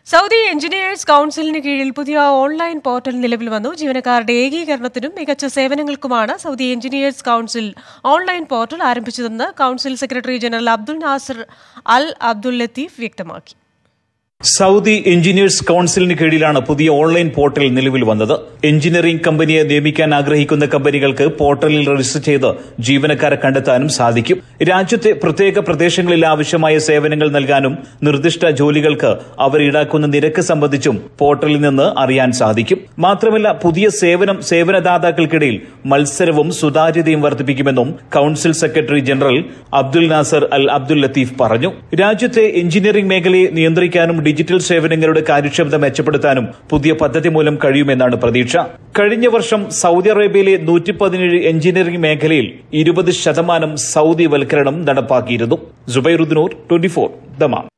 Saudi engineers കൌൺസിലിന് കീഴിൽ പുതിയ online portal നിലവിൽ വന്നു ജീവനക്കാരുടെ ഏകീകരണത്തിനും മികച്ച സേവനങ്ങൾക്കുമാണ് Saudi engineers council online portal ആരംഭിച്ചതെന്ന് council secretary general Abdul Nasser Al Abdul Latif വ്യക്തമാക്കി സൗദി എഞ്ചിനീയേഴ്സ് കൌൺസിലിന് കീഴിലാണ് പുതിയ ഓൺലൈൻ പോർട്ടൽ നിലവിൽ വന്നത് എഞ്ചിനീയറിംഗ് കമ്പനിയെ നിയമിക്കാൻ ആഗ്രഹിക്കുന്ന കമ്പനികൾക്ക് പോർട്ടലിൽ രജിസ്റ്റർ ചെയ്ത് ജീവനക്കാരെ കണ്ടെത്താനും സാധിക്കും രാജ്യത്തെ പ്രത്യേക പ്രദേശങ്ങളിൽ ആവശ്യമായ സേവനങ്ങൾ നൽകാനും നിർദ്ദിഷ്ട ജോലികൾക്ക് അവർ ഈടാക്കുന്ന നിരക്ക് സംബന്ധിച്ചും പോർട്ടലിൽ നിന്ന് അറിയാൻ സാധിക്കും മാത്രമല്ല പുതിയ സേവനം സേവനദാതാക്കൾക്കിടയിൽ മത്സരവും സുതാര്യതയും വർദ്ധിപ്പിക്കുമെന്നും council secretary general Abdul Nasser Al Abdul Latif പറഞ്ഞു രാജ്യത്തെ എഞ്ചിനീയറിംഗ് മേഖലയെ നിയന്ത്രിക്കാനും ഡിജിറ്റൽ സേവനങ്ങളുടെ കാര്യക്ഷമത മെച്ചപ്പെടുത്താനും പുതിയ പദ്ധതി മൂലം കഴിയുമെന്നാണ് പ്രതീക്ഷ കഴിഞ്ഞ വർഷം സൗദി അറേബ്യയിലെ നൂറ്റി പതിനേഴ് എഞ്ചിനീയറിംഗ് മേഖലയിൽ ഇരുപത് ശതമാനം സൗദി വൽക്കരണം നടപ്പാക്കിയിരുന്നു ജുബൈറുദ്ദൂർ ട്വന്റി ഫോർ ദമാം